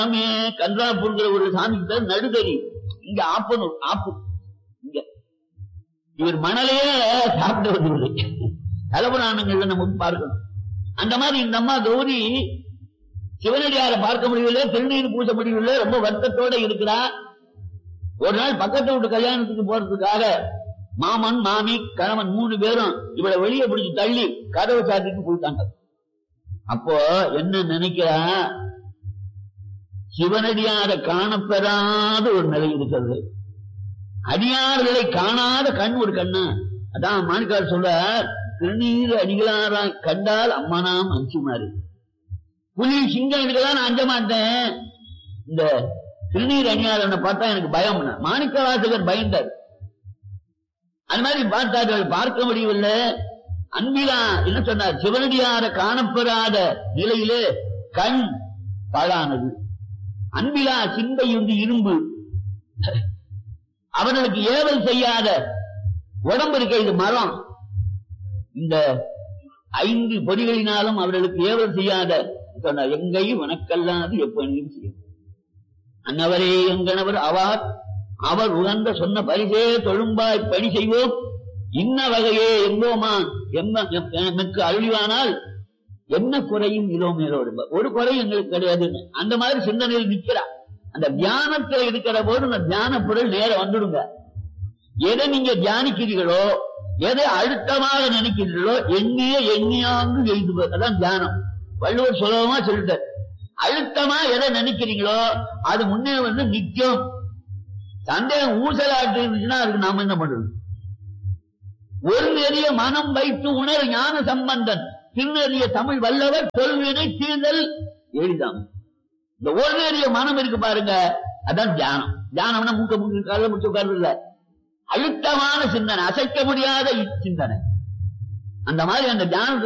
சாமி கன்றாப்பூர்ங்கிற ஒரு சாமி பேர் நடுதறி இங்க ஆப்பனூர் ஆப்பு இங்க இவர் மணலையே சாப்பிட்டு வந்தவில்லை தலபுராணங்கள்ல நமக்கு பார்க்கணும் அந்த மாதிரி இந்த அம்மா கௌரி சிவனடியாரை பார்க்க முடியவில்லை திருநீர் பூச முடியவில்லை ரொம்ப வருத்தத்தோட இருக்கிறா ஒரு நாள் பக்கத்து வீட்டு கல்யாணத்துக்கு போறதுக்காக மாமன் மாமி கணவன் மூணு பேரும் இவளை வெளியே பிடிச்சு தள்ளி கதவை சாத்திட்டு போயிட்டாங்க அப்போ என்ன நினைக்கிறா சிவனடியாரை காணப்பெறாத ஒரு நிலை இருக்கிறது அடியார்களை காணாத கண் ஒரு கண்ணு அதான் மாணிக்கார் சொல்ற திருநீர் அடிகளாரா கண்டால் அம்மானாம் அஞ்சுமாறு புலி சிங்கம் இதுக்கெல்லாம் நான் அஞ்ச மாட்டேன் இந்த திருநீர் அணியாளனை பார்த்தா எனக்கு பயம் மாணிக்க வாசகர் பயந்தார் அந்த மாதிரி பார்த்தார்கள் பார்க்க முடியவில்லை அன்பிலா என்ன சொன்னார் சிவனடியார காணப்பெறாத நிலையிலே கண் பாழானது அன்பிலா சிந்தை வந்து இரும்பு அவர்களுக்கு ஏவல் செய்யாத உடம்பு இருக்க இது மரம் இந்த ஐந்து பொறிகளினாலும் அவர்களுக்கு ஏவல் செய்யாத சொன்னார் எங்கையும் உனக்கல்லாது எப்பொழுதும் செய்யும் அன்னவரே எங்கனவர் அவார் அவர் உகந்த சொன்ன பரிசே தொழும்பாய் பணி செய்வோம் இன்ன வகையே எங்கோமா எம்ம எமக்கு அருளிவானால் என்ன குறையும் இலோமேலோடு ஒரு குறை எங்களுக்கு கிடையாது அந்த மாதிரி சிந்தனையில் நிக்கிறா அந்த தியானத்துல இருக்கிற போது அந்த தியான பொருள் நேர வந்துடுங்க எதை நீங்க தியானிக்கிறீர்களோ எதை அழுத்தமாக நினைக்கிறீர்களோ எண்ணிய எண்ணியாங்கு எழுதுவது அதான் தியானம் வள்ளுவர் சுலபமா சொல்லிட்டார் அழுத்தமா எதை நினைக்கிறீங்களோ அது முன்னே வந்து நிக்கும் சந்தேகம் ஊசலாட்டு இருந்துச்சுன்னா அதுக்கு நாம என்ன பண்றது ஒரு நெறிய மனம் வைத்து உணர் ஞான சம்பந்தன் திருநெறிய தமிழ் வல்லவர் தொல்வினை தீர்தல் எளிதாம் இந்த ஒரு நெறிய மனம் இருக்கு பாருங்க அதான் தியானம் தியானம்னா மூக்க மூக்க கால முச்சு உட்கார்ந்து இல்ல அழுத்தமான சிந்தனை அசைக்க முடியாத சிந்தனை அந்த மாதிரி அந்த தியானத்தை